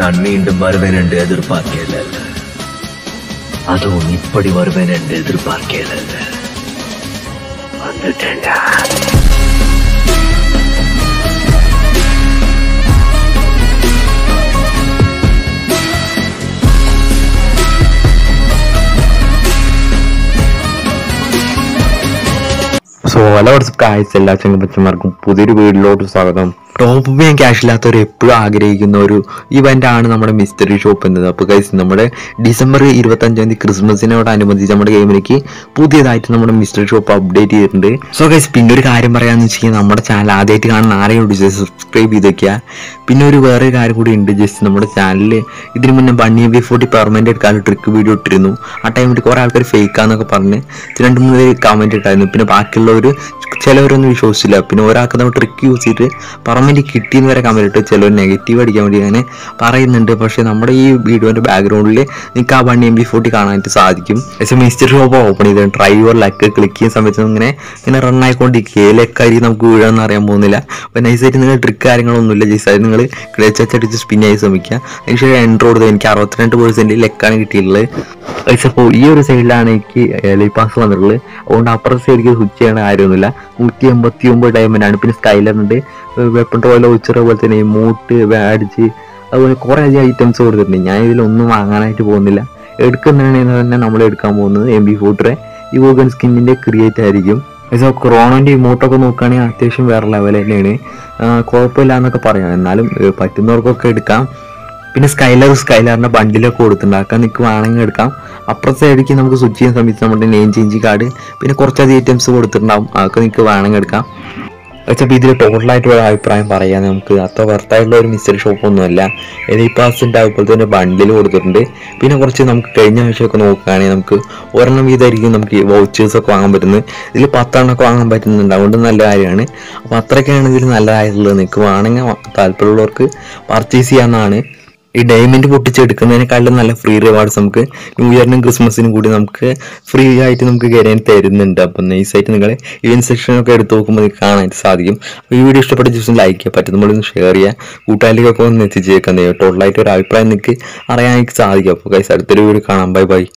நான் மீண்டும் வருவேன் என்று எதிர்பார்க்கல அதுவும் இப்படி வருவேன் என்று எதிர்பார்க்கல வந்துட்டேன்டா സോ ഹലോ വാട്സപ്പ് കാഴ്ച എല്ലാ ചങ്ങപ്പച്ചന്മാർക്കും പുതിയൊരു വീട്ടിലോട്ട് സ്വാഗതം ടോപ്പ് ചെയ്യാൻ ക്യാഷ് ഇല്ലാത്തവർ എപ്പോഴും ആഗ്രഹിക്കുന്ന ഒരു ഇവന്റ് ആണ് നമ്മുടെ മിസ്റ്ററി ഷോപ്പ് എന്നത് അപ്പോൾ ഗൈസ് നമ്മുടെ ഡിസംബർ ഇരുപത്തി അഞ്ചാം തീയതി ക്രിസ്മസിനോടനുബന്ധിച്ച് നമ്മുടെ ഗെയിമിലേക്ക് പുതിയതായിട്ട് നമ്മുടെ മിസ്റ്ററി ഷോപ്പ് അപ്ഡേറ്റ് ചെയ്തിട്ടുണ്ട് സോ ഗൈസ് പിന്നെ ഒരു കാര്യം പറയാന്ന് വെച്ച് കഴിഞ്ഞാൽ നമ്മുടെ ചാനൽ ആദ്യമായിട്ട് കാണുന്ന ആരെയും സബ്സ്ക്രൈബ് ചെയ്ത് വെക്കുക പിന്നെ ഒരു വേറെ കാര്യം കൂടി ഉണ്ട് ജസ്റ്റ് നമ്മുടെ ചാനലിൽ ഇതിന് മുന്നേ ബണ്ണി ബി ഫോർട്ടി പെർമനന്റ് എടുക്കാൻ ട്രിക്ക് വീഡിയോ ഇട്ടിരുന്നു ആ ടൈമിൽ കുറേ ആൾക്കാർ ഫേക്കാന്നൊക്കെ പറഞ്ഞ് രണ്ട് മൂന്ന് പേര് കമന്റ് ഇട്ടായിരുന്നു പിന്നെ ബാക്കിയുള്ളവർ ചിലവരൊന്നും വിശ്വസിച്ചില്ല പിന്നെ ഒരാൾക്ക് നമ്മൾ ട്രിക്ക് യൂസ് ചെയ്തിട്ട് പെർമനന്റ് കിട്ടിയെന്ന് വരെ കമന്റ് ഇട്ട് ചിലവർ നെഗറ്റീവ് അടിക്കാൻ വേണ്ടി അങ്ങനെ പറയുന്നുണ്ട് പക്ഷേ നമ്മുടെ ഈ വീഡിയോന്റെ ബാക്ക്ഗ്രൗണ്ടിൽ നിങ്ങൾക്ക് ആ ബണ്ണി എം ബി ഫോർട്ടി കാണാനായിട്ട് സാധിക്കും പക്ഷേ മിസ്റ്റർ ഷോപ്പ് ഓപ്പൺ ചെയ്ത് ഡ്രൈവർ ലക്ക് ക്ലിക്ക് ചെയ്യുന്ന സമയത്ത് ഇങ്ങനെ ഇങ്ങനെ റൺ ആയിക്കൊണ്ടിരിക്കുക ലെക്കാരി നമുക്ക് വീഴാന്ന് അറിയാൻ പോകുന്നില്ല അപ്പോൾ നൈസായിട്ട് നിങ്ങൾ ട്രിക്ക് കാര്യങ്ങളൊന്നുമില്ല ജസ്റ്റ് നിങ്ങൾ ക്ലച്ചടിച്ച് സ്പിൻ ആയി ശ്രമിക്കുക അതിനുശേഷം എൻട്രോ കൊടുത്തത് എനിക്ക് അറുപത്തിരണ്ട് പെർസെൻറ്റ് ലെക്കാണ് കിട്ടിയിട്ടുള്ളത് പക്ഷേ അപ്പോൾ ഈ ഒരു സൈഡിലാണ് എനിക്ക് ലൈപാസ് വന്നിട്ടുള്ളത് അതുകൊണ്ട് അപ്പുറത്തെ സൈഡിലേക്ക് സ്വിച്ച് ചെയ്യേണ്ട കാര്യമൊന്നുമില്ല നൂറ്റി എൺപത്തി ഒമ്പത് ഡയമണ്ട് ആണ് പിന്നെ സ്കൈലർ ഉണ്ട് വെപ്പൺ റോയൽ ഉച്ചറ പോലെ തന്നെ മൂട്ട് ബാഡ്ജ് അതുപോലെ കുറേ അധികം ഐറ്റംസ് കൊടുത്തിട്ടുണ്ട് ഞാൻ ഇതിലൊന്നും വാങ്ങാനായിട്ട് പോകുന്നില്ല എടുക്കുന്നതാണെങ്കിൽ തന്നെ നമ്മൾ എടുക്കാൻ പോകുന്നത് എം ബി ഫോട്ടറെ ഈ വോഗൻ സ്കിന്നിന്റെ ക്രിയേറ്റ് ആയിരിക്കും പക്ഷേ കൊറോണന്റെ ഇമോട്ടൊക്കെ നോക്കുകയാണെങ്കിൽ അത്യാവശ്യം വേറെ ലെവൽ തന്നെയാണ് ആ, കുഴപ്പമില്ല എന്നൊക്കെ പറയാം എന്നാലും ഏ, പറ്റുന്നവർക്കൊക്കെ എടുക്കാം പിന്നെ സ്കൈലർ സ്കൈലറിന്റെ ബണ്ടിലൊക്കെ കൊടുത്തിട്ടുണ്ട് അതൊക്കെ നിങ്ങൾക്ക് വേണമെങ്കിൽ എടുക്കാം അപ്പുറത്തെ സൈഡിലേക്ക് നമുക്ക് സ്വിച്ച് ചെയ്യുന്ന സമയത്ത് നമ്മുടെ നെയിം ചേഞ്ച് കാർഡ് പിന്നെ കുറച്ചധികം ഐറ്റംസ് കൊടുത്തിട്ടുണ്ടാവും അതൊക്കെ നിങ്ങൾക്ക് വേണമെങ്കിൽ എടുക്കാം വെച്ചപ്പോൾ ഇതിൽ ടോട്ടലായിട്ട് ഒരു അഭിപ്രായം പറയാൻ നമുക്ക് അത്ര വർത്തായിട്ടുള്ള ഒരു മിസ്റ്ററി ഷോപ്പൊന്നുമല്ല എലി പാസിൻ്റെ അതുപോലെ തന്നെ ബണ്ടിൽ കൊടുത്തിട്ടുണ്ട് പിന്നെ കുറച്ച് നമുക്ക് കഴിഞ്ഞ ആഴ്ചയൊക്കെ നോക്കുകയാണെങ്കിൽ നമുക്ക് ഒരെണ്ണം വീതമായിരിക്കും നമുക്ക് വൗച്ചേഴ്സ് ഒക്കെ വാങ്ങാൻ പറ്റുന്നത് ഇതിൽ പത്തെണ്ണമൊക്കെ വാങ്ങാൻ പറ്റുന്നുണ്ട് അതുകൊണ്ട് നല്ല കാര്യമാണ് അപ്പോൾ അത്രയൊക്കെയാണ് ഇതിൽ നല്ലതായിട്ടുള്ളത് നിങ്ങൾക്ക് വേണമെങ്കിൽ താല്പര്യമുള്ളവർക്ക് പർച്ചേസ് ചെയ്യാവുന്നതാണ് ഈ ഡയമണ്ട് പൊട്ടിച്ചെടുക്കുന്നതിനേക്കാളും നല്ല ഫ്രീ റിവാർഡ്സ് നമുക്ക് ന്യൂ ഇയറിനും ക്രിസ്മസിനും കൂടി നമുക്ക് ഫ്രീ ആയിട്ട് നമുക്ക് കയറാൻ തരുന്നുണ്ട് അപ്പം നൈസായിട്ട് നിങ്ങൾ ഇവന്റ് സെക്ഷനൊക്കെ എടുത്ത് നോക്കുമ്പോൾ നിങ്ങൾക്ക് കാണാനായിട്ട് സാധിക്കും അപ്പോൾ ഈ വീഡിയോ ഇഷ്ടപ്പെട്ട ദിവസം ലൈക്ക് ചെയ്യുക പറ്റുമ്പോൾ ഒന്ന് ഷെയർ ചെയ്യുക കൂട്ടുകാരിലേക്കൊക്കെ ഒന്ന് എത്തിച്ചേക്കാൻ ടോട്ടലായിട്ട് ഒരു അഭിപ്രായം നിങ്ങൾക്ക് അറിയാനായിട്ട് സാധിക്കും അപ്പോൾ ഗൈസ് അടുത്തൊരു വീഡിയോ കാണാം ബൈ ബൈ